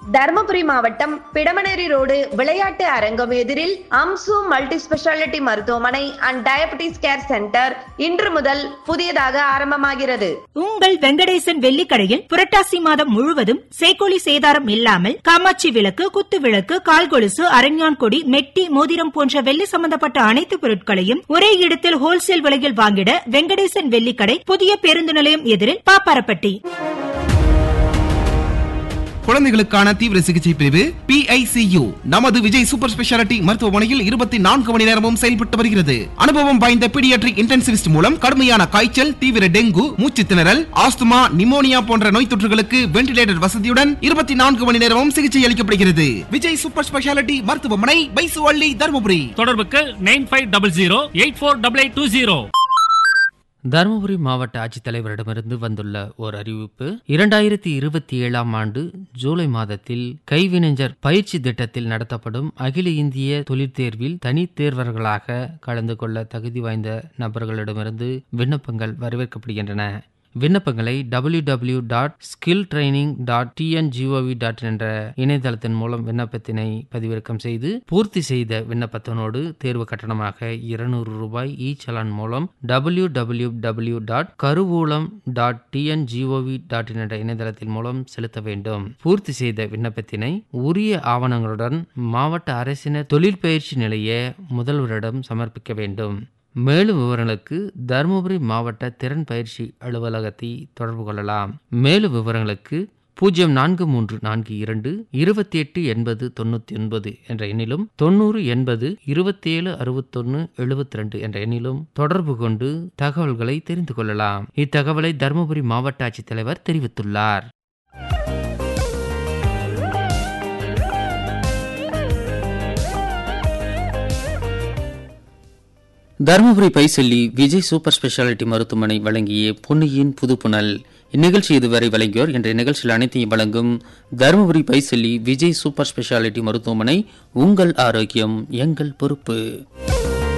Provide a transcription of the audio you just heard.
தருமபுரி மாவட்டம் பிடமனேரி ரோடு விளையாட்டு அரங்கம் எதிரில் அம்சு மல்டி ஸ்பெஷாலிட்டி மருத்துவமனை அண்ட் டயபெட்டிஸ் கேர் சென்டர் இன்று முதல் புதியதாக ஆரம்பமாகிறது உங்கள் வெங்கடேசன் வெள்ளிக்கடையில் புரட்டாசி மாதம் முழுவதும் சேக்கோலி சேதாரம் இல்லாமல் காமாட்சி விளக்கு குத்து விளக்கு கால் கொலுசு அரஞ்ஞான் கொடி மெட்டி மோதிரம் போன்ற வெள்ளி சம்பந்தப்பட்ட அனைத்து பொருட்களையும் ஒரே இடத்தில் ஹோல்சேல் விலையில் வாங்கிட வெங்கடேசன் வெள்ளிக்கடை புதிய பேருந்து நிலையம் எதிரில் பாப்பாரப்பட்டி குழந்தைகளுக்கான தீவிர சிகிச்சை பிரிவு PICU நமது விஜய் சூப்பர் ஸ்பெஷாலிட்டி மருத்துவமனையில் இருபத்தி நான்கு மணி நேரமும் செயல்பட்டு வருகிறது அனுபவம் வாய்ந்த பீடியாட்ரிக் இன்டென்சிவிஸ்ட் மூலம் கடுமையான காய்ச்சல் தீவிர டெங்கு மூச்சு திணறல் ஆஸ்துமா நிமோனியா போன்ற நோய் தொற்றுகளுக்கு வென்டிலேட்டர் வசதியுடன் இருபத்தி நான்கு மணி நேரமும் சிகிச்சை அளிக்கப்படுகிறது விஜய் சூப்பர் ஸ்பெஷாலிட்டி மருத்துவமனை பைசுவள்ளி தருமபுரி தொடர்புக்கு nine five double zero eight four double eight two zero Dharmapuri மாவட்ட ஆட்சித்தலைவரிடமிருந்து வந்துள்ள ஓர் அறிவிப்பு இரண்டாயிரத்தி இருபத்தி ஏழாம் ஆண்டு ஜூலை மாதத்தில் கைவினைஞர் பயிற்சி திட்டத்தில் நடத்தப்படும் அகில இந்திய தொழிற்தேர்வில் தனித் தேர்வர்களாக கலந்து கொள்ள தகுதி வாய்ந்த நபர்களிடமிருந்து விண்ணப்பங்கள் வரவேற்கப்படுகின்றன விண்ணப்பங்களை W W dot skill training dot TNGOV dot என்ற இணையதளத்தின் மூலம் விண்ணப்பத்தினை பதிவிறக்கம் செய்து பூர்த்தி செய்த விண்ணப்பத்தினோடு தேர்வு கட்டணமாக இருநூறு ரூபாய் இ சலான் மூலம் டபிள்யூ டபிள்யூ டபிள்யூ டாட் கருவூலம் டாட் டிஎன்ஜிஓவி டாட் என்ற இணையதளத்தின் மூலம் செலுத்த வேண்டும் பூர்த்தி செய்த விண்ணப்பத்தினை உரிய ஆவணங்களுடன் மாவட்ட அரசின தொழில் பயிற்சி நிலைய முதல்வரிடம் சமர்ப்பிக்க வேண்டும் மேலும் விவரங்களுக்கு தருமபுரி மாவட்ட திறன் பயிற்சி அலுவலகத்தை தொடர்பு கொள்ளலாம் மேலும் விவரங்களுக்கு பூஜ்ஜியம் நான்கு மூன்று நான்கு இரண்டு இருபத்தி எட்டு எண்பது தொண்ணூத்தி ஒன்பது என்ற எண்ணிலும் தொண்ணூறு எண்பது இருபத்தி ஏழு அறுபத்தொன்னு எழுபத்தி ரெண்டு என்ற எண்ணிலும் தொடர்பு கொண்டு தகவல்களை தெரிந்து கொள்ளலாம் இத்தகவலை தருமபுரி மாவட்ட ஆட்சித்தலைவர் தெரிவித்துள்ளார் தருமபுரி பைசெல்லி விஜய் சூப்பர் ஸ்பெஷாலிட்டி மருத்துவமனை வழங்கிய பொன்னியின் புதுப்புணல் இந்நிகழ்ச்சி இதுவரை வழங்கியோர் என்ற நிகழ்ச்சியில் அனைத்தையும் வழங்கும் தருமபுரி பைசெல்லி விஜய் சூப்பர் ஸ்பெஷாலிட்டி மருத்துவமனை உங்கள் ஆரோக்கியம் எங்கள் பொறுப்பு